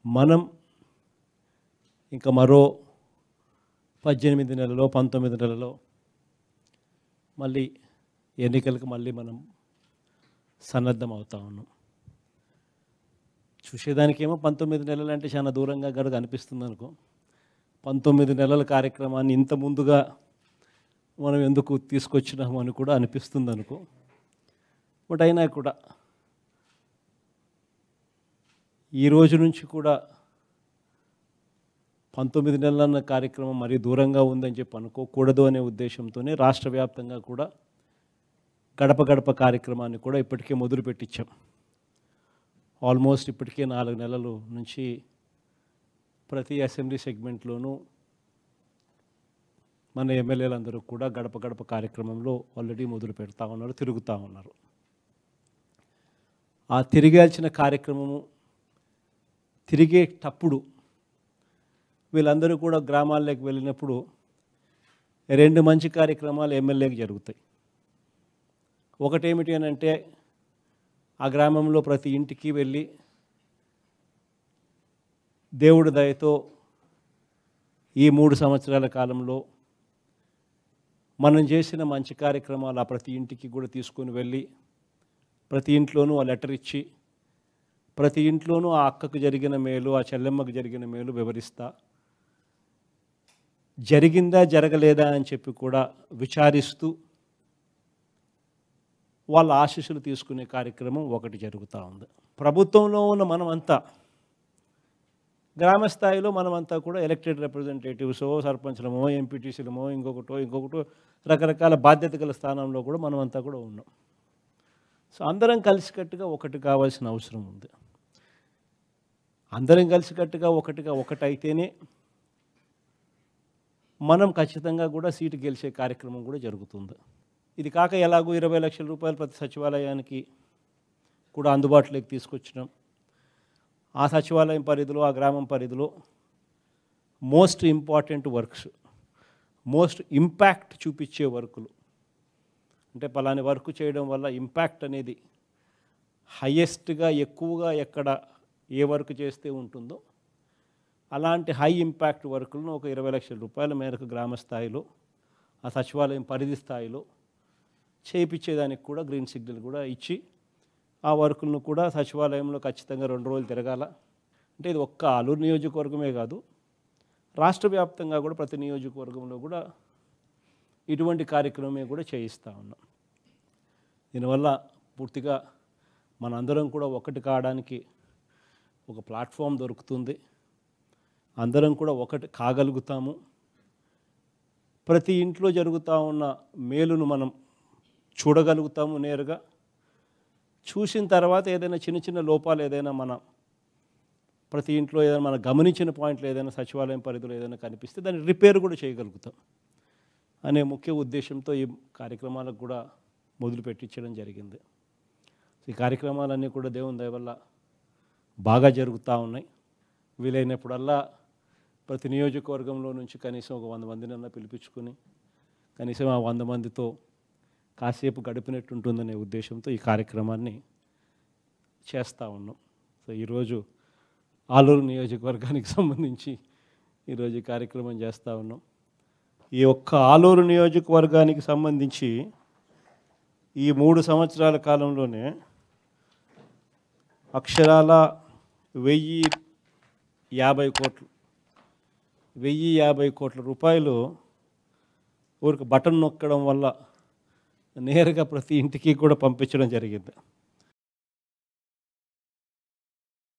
మనం ఇంకా మరో పద్దెనిమిది నెలలో పంతొమ్మిది నెలలో మళ్ళీ ఎన్నికలకు మళ్ళీ మనం సన్నద్ధం అవుతా ఉన్నాం చూసేదానికేమో పంతొమ్మిది నెలలు అంటే చాలా దూరంగా గడుగు అనిపిస్తుంది అనుకో పంతొమ్మిది నెలల కార్యక్రమాన్ని ఇంత ముందుగా మనం ఎందుకు తీసుకొచ్చినాము అని కూడా అనిపిస్తుంది అనుకో బట్ అయినా కూడా ఈ రోజు నుంచి కూడా పంతొమ్మిది నెలలన్న కార్యక్రమం మరీ దూరంగా ఉందని చెప్పి అనుకోకూడదు అనే ఉద్దేశంతోనే రాష్ట్ర వ్యాప్తంగా కూడా గడప గడప కార్యక్రమాన్ని కూడా ఇప్పటికే మొదలు పెట్టించాం ఆల్మోస్ట్ ఇప్పటికే నాలుగు నెలలు నుంచి ప్రతి అసెంబ్లీ సెగ్మెంట్లోనూ మన ఎమ్మెల్యేలందరూ కూడా గడప గడప కార్యక్రమంలో ఆల్రెడీ మొదలు పెడతా ఉన్నారు తిరుగుతూ ఉన్నారు ఆ తిరిగాల్సిన కార్యక్రమము తిరిగేటప్పుడు వీళ్ళందరూ కూడా గ్రామాల్లోకి వెళ్ళినప్పుడు రెండు మంచి కార్యక్రమాలు ఎమ్మెల్యేకి జరుగుతాయి ఒకటేమిటి అని అంటే ఆ గ్రామంలో ప్రతి ఇంటికి వెళ్ళి దేవుడి దయతో ఈ మూడు సంవత్సరాల కాలంలో మనం చేసిన మంచి కార్యక్రమాలు ఆ ప్రతి ఇంటికి కూడా తీసుకొని వెళ్ళి ప్రతి ఇంట్లోనూ ఆ లెటర్ ఇచ్చి ప్రతి ఇంట్లోనూ ఆ అక్కకు జరిగిన మేలు ఆ చెల్లెమ్మకు జరిగిన మేలు వివరిస్తా జరిగిందా జరగలేదా అని చెప్పి కూడా విచారిస్తూ వాళ్ళ ఆశీస్సులు తీసుకునే కార్యక్రమం ఒకటి జరుగుతూ ఉంది ప్రభుత్వంలో ఉన్న మనమంతా గ్రామ స్థాయిలో మనమంతా కూడా ఎలక్టెడ్ రిప్రజెంటేటివ్సో సర్పంచ్లమో ఎంపీటీసీలమో ఇంకొకటో ఇంకొకటో రకరకాల బాధ్యత గల స్థానంలో కూడా మనమంతా కూడా ఉన్నాం సో అందరం కలిసికట్టుగా ఒకటి కావాల్సిన అవసరం ఉంది అందరం కలిసికట్టుగా ఒకటిగా ఒకటైతేనే మనం ఖచ్చితంగా కూడా సీటు గెలిచే కార్యక్రమం కూడా జరుగుతుంది ఇది కాక ఎలాగో ఇరవై లక్షల రూపాయలు ప్రతి సచివాలయానికి కూడా అందుబాటులోకి తీసుకొచ్చినాం ఆ సచివాలయం పరిధిలో ఆ గ్రామం పరిధిలో most important works most impact చూపించే వర్కులు అంటే పలాని వర్క్ చేయడం వల్ల ఇంపాక్ట్ అనేది హయ్యెస్ట్గా ఎక్కువగా ఎక్కడ ఏ వర్క్ చేస్తే ఉంటుందో అలాంటి హై ఇంపాక్ట్ వర్కులను ఒక ఇరవై లక్షల రూపాయల మేరకు గ్రామ స్థాయిలో ఆ సచివాలయం పరిధి స్థాయిలో చేయించేదానికి కూడా గ్రీన్ సిగ్నల్ కూడా ఇచ్చి ఆ వర్కులను కూడా సచివాలయంలో ఖచ్చితంగా రెండు రోజులు తిరగాల అంటే ఇది ఒక్క ఆలూరు నియోజకవర్గమే కాదు రాష్ట్ర వ్యాప్తంగా కూడా ప్రతి నియోజకవర్గంలో కూడా ఇటువంటి కార్యక్రమమే కూడా చేయిస్తూ ఉన్నాం దీనివల్ల పూర్తిగా మనందరం కూడా ఒకటి కావడానికి ఒక ప్లాట్ఫామ్ దొరుకుతుంది అందరం కూడా ఒకటి కాగలుగుతాము ప్రతి ఇంట్లో జరుగుతూ ఉన్న మేలును మనం చూడగలుగుతాము నేరుగా చూసిన తర్వాత ఏదైనా చిన్న చిన్న లోపాలు ఏదైనా మన ప్రతి ఇంట్లో ఏదైనా మనం గమనించిన పాయింట్లు ఏదైనా సచివాలయం పరిధిలో ఏదైనా కనిపిస్తే దాన్ని రిపేర్ కూడా చేయగలుగుతాం అనే ముఖ్య ఉద్దేశంతో ఈ కార్యక్రమాలకు కూడా మొదలు పెట్టించడం జరిగింది ఈ కార్యక్రమాలన్నీ కూడా దేవుని దయ వల్ల బాగా జరుగుతూ ఉన్నాయి వీలైనప్పుడల్లా ప్రతి నియోజకవర్గంలో నుంచి కనీసం ఒక వంద మందినన్నా పిలిపించుకుని కనీసం ఆ వంద మందితో కాసేపు గడిపినట్టు ఉంటుందనే ఉద్దేశంతో ఈ కార్యక్రమాన్ని చేస్తూ ఉన్నాం సో ఈరోజు ఆలూరు నియోజకవర్గానికి సంబంధించి ఈరోజు ఈ కార్యక్రమం చేస్తూ ఉన్నాం ఈ ఒక్క ఆలూరు నియోజకవర్గానికి సంబంధించి ఈ మూడు సంవత్సరాల కాలంలోనే అక్షరాల వెయ్యి యాభై కోట్లు వెయ్యి యాభై కోట్ల రూపాయలు ఊరికి బటన్ నొక్కడం వల్ల నేరుగా ప్రతి ఇంటికి కూడా పంపించడం జరిగింది